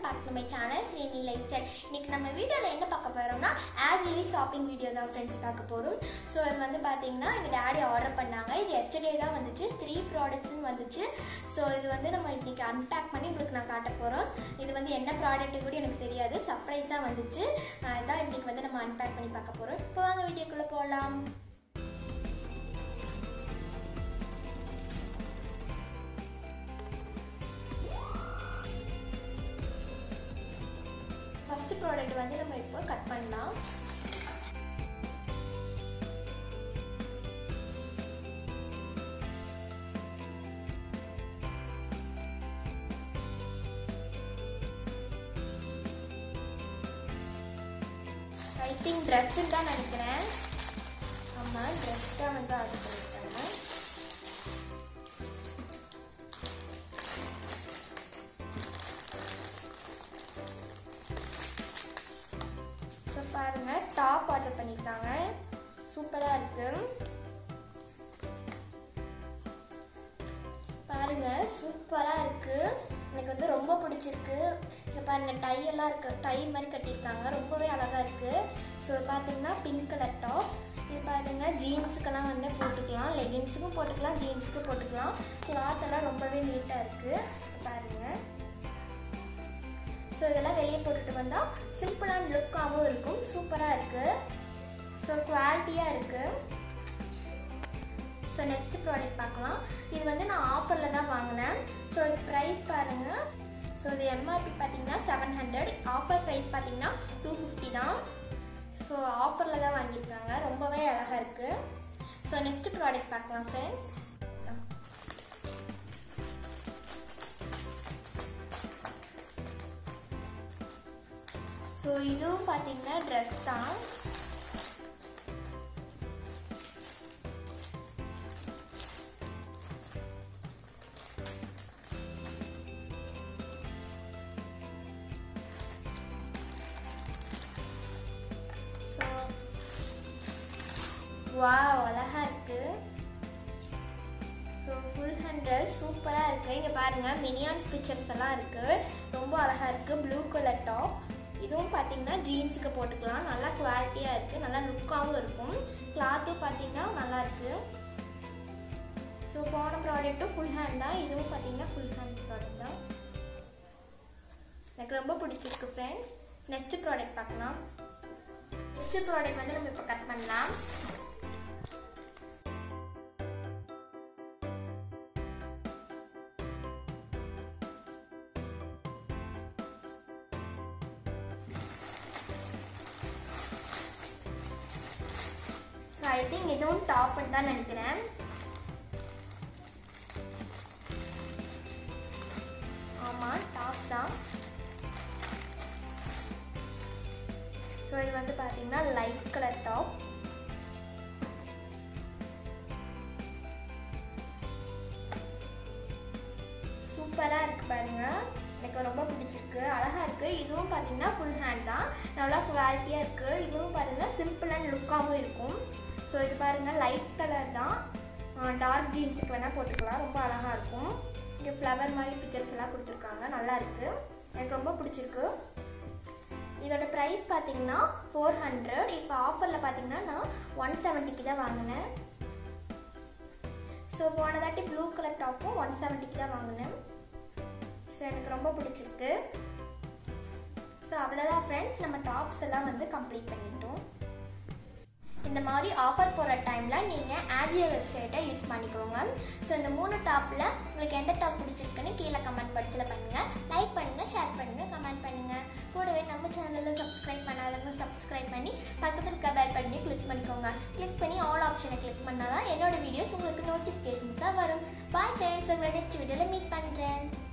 back to my channel Srini lifestyle இன்னைக்கு நம்ம வீடியோவில் என்ன பார்க்க போகிறோம்னா ஆஸ் யூ ஷாப்பிங் வீடியோ தான் ஃப்ரெண்ட்ஸ் பார்க்க போகிறோம் ஸோ இது வந்து பார்த்தீங்கன்னா எங்கள் டேடி ஆர்டர் பண்ணாங்க இது எஸ்டர்டே தான் வந்துச்சு த்ரீ ப்ராடக்ட்ஸ்னு வந்துச்சு ஸோ இது வந்து நம்ம இன்னைக்கு அன்பேக் பண்ணி உங்களுக்கு நான் காட்ட போகிறோம் இது வந்து என்ன ப்ராடக்ட் கூட எனக்கு தெரியாது சர்ப்ரைஸாக வந்துச்சு அஹ் இதான் இன்னைக்கு வந்து நம்ம அன்பேக் பண்ணி பார்க்க போகிறோம் இப்போ வாங்க வீடியோக்குள்ளே போகலாம் ஃபர்ஸ்ட் ப்ராடக்ட் வந்து நம்ம இப்போ கட் பண்ணலாம் ஐ திங்க் ட்ரெஸ்ஸு தான் நினைக்கிறேன் ஆமாம் ட்ரெஸ் தான் வந்து ஆர்டர் பண்ணியிருக்காங்க ஸோ பாருங்க டாப் ஆர்டர் பண்ணியிருக்காங்க சூப்பராக இருக்கு பாருங்க சூப்பராக இருக்கு எனக்கு வந்து ரொம்ப பிடிச்சிருக்கு இங்கே பாருங்க டை எல்லாம் இருக்கு டை மாதிரி கட்டியிருக்காங்க ரொம்பவே அழகாக இருக்கு ஸோ பார்த்தீங்கன்னா பிங்க் கலர் டாப் இது பாருங்க ஜீன்ஸுக்கெல்லாம் வந்து போட்டுக்கலாம் லெகின்ஸுக்கும் போட்டுக்கலாம் ஜீன்ஸுக்கும் போட்டுக்கலாம் கிளாத் எல்லாம் ரொம்பவே நீட்டாக இருக்கு பாருங்க ஸோ இதெல்லாம் வெளியே போட்டுட்டு வந்தால் சிம்பிளான லுக்காகவும் இருக்கும் சூப்பராக இருக்குது ஸோ குவாலிட்டியாக இருக்குது ஸோ நெக்ஸ்ட் ப்ராடக்ட் பார்க்கலாம் இது வந்து நான் ஆஃபரில் தான் வாங்கினேன் ஸோ இது ப்ரைஸ் பாருங்கள் ஸோ இது எம்ஆர்பி பார்த்தீங்கன்னா செவன் ஹண்ட்ரட் ஆஃபர் ப்ரைஸ் பார்த்தீங்கன்னா டூ ஃபிஃப்டி தான் ஸோ ஆஃபரில் தான் வாங்கியிருக்காங்க ரொம்பவே அழகாக இருக்குது ஸோ நெக்ஸ்ட் ப்ராடக்ட் பார்க்கலாம் ஃப்ரெண்ட்ஸ் ஸோ இதுவும் பார்த்தீங்கன்னா ட்ரெஸ் தான் ஸோ வாவ் அழகா இருக்கு ஸோ ஃபுல் ஹேண்டல் சூப்பராக இருக்கு இங்கே பாருங்க மினியான்ஸ் பிக்சர்ஸ் எல்லாம் இருக்கு ரொம்ப அழகா இருக்கு ப்ளூ கலர் டாப் இதுவும் பார்த்தீங்கன்னா ஜீன்ஸுக்கு போட்டுக்கலாம் நல்லா குவாலிட்டியாக இருக்குது நல்லா லுக்காகவும் இருக்கும் கிளாத்தும் பார்த்தீங்கன்னா நல்லா இருக்கு ஸோ போன ப்ராடக்ட்டும் ஃபுல் ஹேண்ட் தான் இதுவும் பார்த்தீங்கன்னா ஃபுல் ஹேண்ட் ப்ராடக்ட் தான் எனக்கு ரொம்ப பிடிச்சிருக்கு ஃப்ரெண்ட்ஸ் நெக்ஸ்ட் ப்ராடக்ட் பார்க்கலாம் நெக்ஸ்ட் ப்ராடக்ட் வந்து நம்ம இப்போ கட் பண்ணலாம் ஸோ ஐ திங்க் இதுவும் டாப்னு தான் நினைக்கிறேன் ஆமாம் டாப் தான் ஸோ இது வந்து பார்த்தீங்கன்னா லைட் கலர் டாப் சூப்பராக இருக்கு பாருங்க எனக்கு ரொம்ப பிடிச்சிருக்கு அழகாக இருக்குது இதுவும் பார்த்தீங்கன்னா ஃபுல் ஹேண்ட் தான் நல்லா குவாலிட்டியாக இருக்குது இதுவும் பார்த்தீங்கன்னா சிம்பிள் அண்ட் லுக்காகவும் இருக்கும் ஸோ இது பாருங்கள் லைட் கலர் தான் டார்க் ஜீன்ஸுக்கு வேணால் போட்டுக்கலாம் ரொம்ப அழகாக இருக்கும் இங்கே ஃப்ளவர் மாதிரி பிக்சர்ஸ் எல்லாம் கொடுத்துருக்காங்க நல்லா இருக்குது எனக்கு ரொம்ப பிடிச்சிருக்கு இதோட ப்ரைஸ் பார்த்தீங்கன்னா ஃபோர் ஹண்ட்ரட் இப்போ ஆஃபரில் பார்த்தீங்கன்னா நான் ஒன் செவன்ட்டிக்கு தான் வாங்கினேன் ஸோ போன தாட்டி ப்ளூ கலர் டாப்பும் ஒன் செவன்ட்டிக்கு தான் வாங்கினேன் ஸோ எனக்கு ரொம்ப பிடிச்சிருக்கு ஸோ அவ்வளோதான் ஃப்ரெண்ட்ஸ் நம்ம டாப்ஸ் எல்லாம் வந்து கம்ப்ளீட் பண்ணிட்டோம் இந்த மாதிரி ஆஃபர் போகிற டைமில் நீங்கள் ஆஜியோ வெப்சைட்டை யூஸ் பண்ணிக்கோங்க ஸோ இந்த மூணு டாப்பில் உங்களுக்கு எந்த டாப் பிடிச்சிருக்குன்னு கீழே கமெண்ட் படிச்சில் பண்ணுங்கள் லைக் பண்ணுங்கள் ஷேர் பண்ணுங்கள் கமெண்ட் பண்ணுங்கள் கூடவே நம்ம சேனலில் சப்ஸ்கிரைப் பண்ணாதவங்க சப்ஸ்கிரைப் பண்ணி பக்கத்தில் இருக்க பெல் பண்ணி கிளிக் பண்ணிக்கோங்க கிளிக் பண்ணி ஆல் ஆப்ஷனை கிளிக் பண்ணால் தான் என்னோட வீடியோஸ் உங்களுக்கு நோட்டிஃபிகேஷன்ஸாக வரும் பாய் ஃப்ரெண்ட்ஸ் உங்களை நெக்ஸ்ட் வீடியோவில் மீட் பண்ணுறேன்